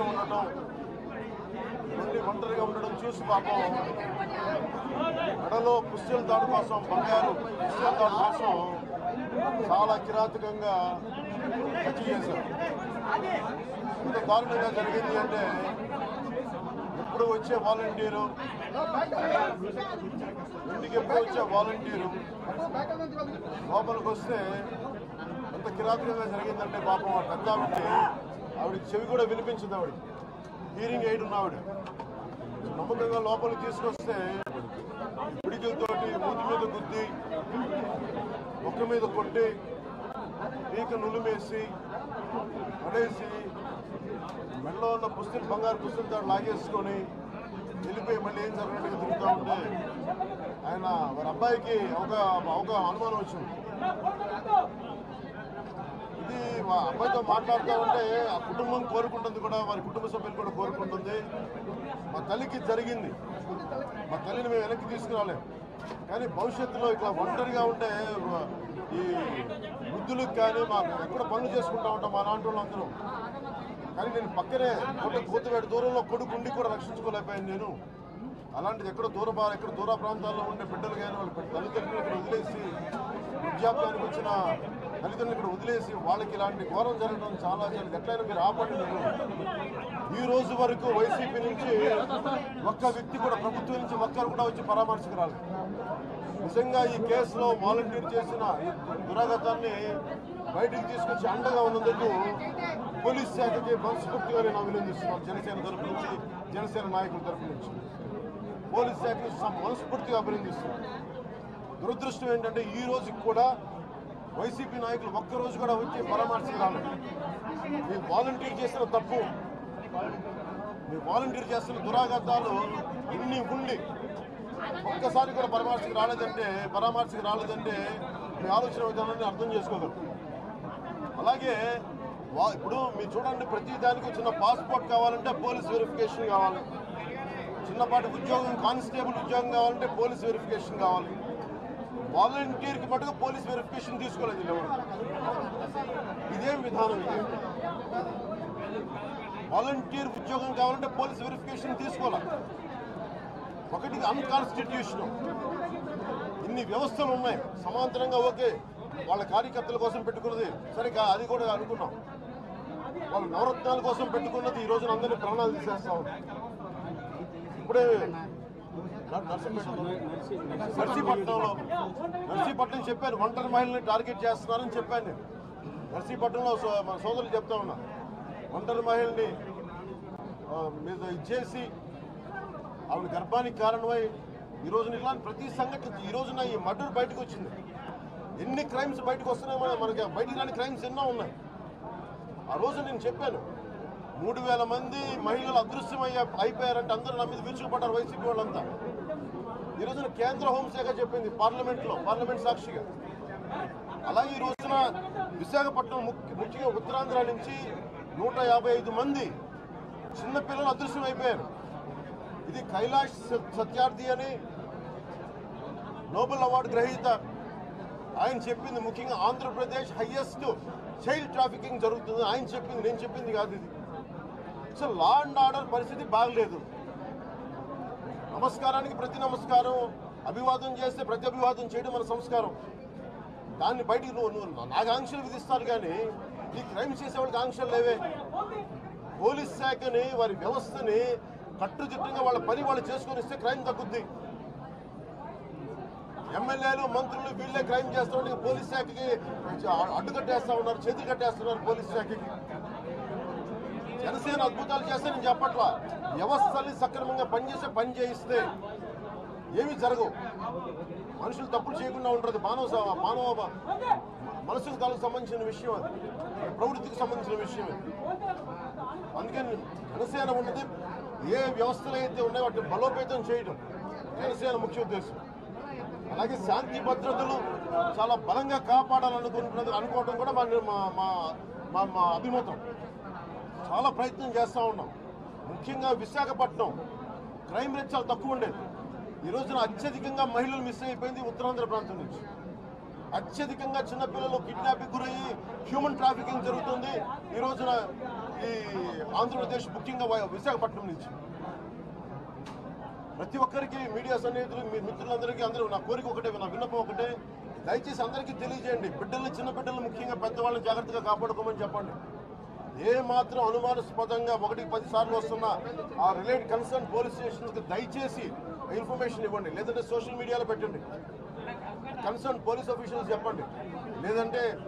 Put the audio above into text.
ఉండటం ఉండి ఒంటరిగా ఉండడం చూసి పాపం మెడలో పుస్తల దాడి కోసం బంగారు పుస్తల దాడి కోసం చాలా కిరాతకంగా హత్య చేశారు ఇంత దారుణంగా జరిగింది అంటే ఎప్పుడు వచ్చే వాలంటీరు ఇంటికి ఎప్పుడు వచ్చే వాలంటీరు లోపలికి వస్తే ఎంత కిరాతకంగా జరిగిందంటే పాపం ఆ పెద్ద ఆవిడకి ఆవిడకి చెవి కూడా వినిపించింది ఆవిడ హీరింగ్ ఎయిడ్ ఉన్న ఆవిడ నమ్మకంగా లోపలికి తీసుకొస్తే పిడికిలతోటి మూతి మీద గుద్ది ఒక్క మీద కొట్టి పీక నులిమేసి పడేసి మెడలో ఉన్న పుస్తకం బంగారు పుస్తకంతో లాగేసుకొని వెళ్ళిపోయి మళ్ళీ ఏం జరిగినట్టుగా తిరుగుతూ ఉంటే ఆయన వారి అబ్బాయికి ఒక ఒక అనుమానం వచ్చింది ఇది మా అబ్బాయితో మాట్లాడుతూ ఉంటే ఆ కుటుంబం కోరుకుంటుంది కూడా వారి కుటుంబ సభ్యులు కూడా కోరుకుంటుంది మా తల్లికి జరిగింది మా తల్లిని మేము వెనక్కి తీసుకురాలేం కానీ భవిష్యత్తులో ఇట్లా ఒంటరిగా ఉంటే ఈ వృద్ధులకు కానీ మాకు ఎక్కడ పనులు చేసుకుంటా ఉంటాం మా నాన్న వాళ్ళందరూ కానీ నేను పక్కనే కొట్ట కూతువేడు దూరంలో కొడుకు ఉండి కూడా రక్షించుకోలేకపోయాను నేను అలాంటిది ఎక్కడ దూర భా- ఎక్కడ దూర ప్రాంతాల్లో ఉండే బిడ్డలు కానీ వాళ్ళ తల్లిదండ్రులు ఇక్కడ వదిలేసి వృద్ధాప్యానికి వచ్చిన తల్లిదండ్రులు ఇక్కడ వదిలేసి వాళ్ళకి ఇలాంటి ఘోరం జరగడం చాలా చాలా ఎట్లయినా మీరు ఆపండి మీరు ఈ రోజు వరకు వైసీపీ నుంచి ఒక్క వ్యక్తి కూడా ప్రభుత్వం నుంచి ఒక్కరు కూడా వచ్చి పరామర్శకు రాలేదు నిజంగా ఈ కేసులో వాలంటీర్ చేసిన ఈ దురాగతాన్ని బయటికి తీసుకొచ్చి అండగా ఉన్నందుకు పోలీస్ శాఖకి మనస్ఫూర్తిగా నేను అభినందిస్తున్నాను జనసేన తరపు నుంచి జనసేన నాయకుల తరపు నుంచి పోలీస్ శాఖని స- మనస్ఫూర్తిగా అభినందిస్తున్నాను దురదృష్టం ఏంటంటే ఈ రోజుకి కూడా వైసీపీ నాయకులు ఒక్కరోజు కూడా వచ్చి పరామర్శకు రాలేదు మీ వాలంటీర్ చేసిన తప్పు మీ వాలంటీర్ చేస్తున్న దురాఘాతాలు ఇన్ని ఉండి ఒక్కసారి కూడా పరామర్శకు రాలేదంటే పరామర్శకు రాలేదంటే మీ ఆలోచన విధానాన్ని అర్థం చేసుకోగలరు అలాగే వా- ఇప్పుడు మీరు చూడండి ప్రతి దానికి చిన్న పాస్పోర్ట్ కావాలంటే పోలీస్ వెరిఫికేషన్ కావాలి చిన్నపాటి ఉద్యోగం కానిస్టేబుల్ ఉద్యోగం కావాలంటే పోలీస్ వెరిఫికేషన్ కావాలి వాలంటీర్కి మటుకు పోలీస్ వెరిఫికేషన్ తీసుకోలేదు వీళ్ళు ఎవరు. ఇదేం విధానం ఇది వాలంటీర్ ఉద్యోగం కావాలంటే పోలీస్ వెరిఫికేషన్ తీసుకోవాలి ఒకటి అన్కాన్స్టిట్యూషన్ ఇన్ని వ్యవస్థలు ఉన్నాయి సమాంతరంగా ఓకే వాళ్ళ కార్యకర్తల కోసం పెట్టుకున్నది సరిగ్గా అది కూడా అనుకున్నాం వాళ్ళ నవరత్నాల కోసం పెట్టుకున్నది ఈ రోజున అందరినీ ప్రాణాలు తీసేస్తా ఉంది ఇప్పుడే నర్- నర్సంపేటలో నర్సీపట్నంలో నర్సీపట్నం చెప్పాను ఒంటరి మహిళల్ని టార్గెట్ చేస్తున్నారని చెప్పాను నేను నర్సీపట్నంలో సో- మన సోదరులు చెప్తా ఉన్నా ఒంటరి మహిళని ఆ, మీద ఇచ్చేసి ఆవిడ గర్భానికి కారణమై ఈ రోజున ఇలాంటి ప్రతి సంఘటన ఈ రోజున ఈ మర్డర్ బయటకు వచ్చింది ఎన్ని క్రైమ్స్ బయటకు వస్తున్నాయో మన- మనకి బయటికి రాని క్రైమ్స్ ఎన్నో ఉన్నాయి ఆ రోజు నేను చెప్పాను మూడు వేల మంది మహిళలు అదృశ్యమయ్యా అయిపోయారంటే అందరూ నా మీద విరుచుకుపడ్డారు వైసీపీ వాళ్ళంతా ఈ రోజున కేంద్ర హోంశాఖ చెప్పింది పార్లమెంట్లో పార్లమెంట్ సాక్షిగా అలాగే ఈ రోజున విశాఖపట్నం ముఖ్య- ముఖ్యంగా ఉత్తరాంధ్ర నుంచి నూట యాభై ఐదు మంది చిన్నపిల్లలు అదృశ్యం అయిపోయారు ఇది కైలాష్ స- సత్యార్థి అని నోబెల్ అవార్డు గ్రహీత ఆయన చెప్పింది ముఖ్యంగా ఆంధ్రప్రదేశ్ హైయెస్ట్ చైల్డ్ ట్రాఫికింగ్ జరుగుతుంది ఆయన చెప్పింది నేను చెప్పింది కాదు ఇది సో లా అండ్ ఆర్డర్ పరిస్థితి బాగలేదు నమస్కారానికి ప్రతి నమస్కారం అభివాదం చేస్తే ప్రతి అభివాదం చేయడం మన సంస్కారం దాన్ని బయటికి నువ్వు నువ్వు నాకు ఆంక్షలు విధిస్తారు కానీ ఈ క్రైమ్ చేసే వాళ్ళకి ఆంక్షలు లేవే పోలీస్ శాఖని వారి వ్యవస్థని కట్టుదిట్టంగా వాళ్ళ పని వాళ్ళు చేసుకొని ఇస్తే క్రైమ్ తగ్గుద్ది ఎమ్మెల్యేలు మంత్రులు వీళ్ళే క్రైమ్ చేస్తుంటే పోలీస్ శాఖకి అడ్డు కట్టేస్తా ఉన్నారు చేతులు కట్టేస్తున్నారు పోలీస్ శాఖకి జనసేన అద్భుతాలు చేస్తే నేను చెప్పట్లా వ్యవస్థల్ని సక్రమంగా పనిచేసే పని చేయిస్తే ఏమీ జరగవు మనుషులు తప్పులు చేయకుండా ఉంటుంది మానవ స- మానవ మనసుకు తాలకు సంబంధించిన విషయం అది ప్రవృత్తికి సంబంధించిన విషయం అది అందుకని జనసేన ఉన్నది ఏ వ్యవస్థలు అయితే ఉన్నాయో వాటిని బలోపేతం చేయడం జనసేన ముఖ్య ఉద్దేశం అలాగే శాంతి భద్రతలు చాలా బలంగా కాపాడాలనుకుంటున్నది అనుకోవడం కూడా మా మా- మా మా మా అభిమతం చాలా ప్రయత్నం చేస్తూ ఉన్నాం ముఖ్యంగా విశాఖపట్నం క్రైమ్ రేట్ చాలా తక్కువ ఉండేది ఈ రోజున అత్యధికంగా మహిళలు మిస్ అయిపోయింది ఉత్తరాంధ్ర ప్రాంతం నుంచి అత్యధికంగా చిన్నపిల్లలు కిడ్నాపింగ్ గురయ్యి హ్యూమన్ ట్రాఫికింగ్ జరుగుతుంది ఈ రోజున ఈ ఆంధ్రప్రదేశ్ ముఖ్యంగా వా- విశాఖపట్నం నుంచి ప్రతి ఒక్కరికి మీడియా సన్నిహితులు మీ మిత్రులందరికీ అందరూ నా కోరిక ఒకటే నా విన్నపం ఒకటే దయచేసి అందరికీ తెలియజేయండి బిడ్డల్ని చిన్న బిడ్డలు ముఖ్యంగా పెద్దవాళ్ళని జాగ్రత్తగా కాపాడుకోమని చెప్పండి ఏ మాత్రం అనుమానాస్పదంగా ఒకటికి పది సార్లు వస్తున్న ఆ రిలేట్ కన్సర్న్ పోలీస్ స్టేషన్కి దయచేసి ఇన్ఫర్మేషన్ ఇవ్వండి లేదంటే సోషల్ మీడియాలో పెట్టండి కన్సర్న్ పోలీస్ ఆఫీషియల్స్ చెప్పండి లేదంటే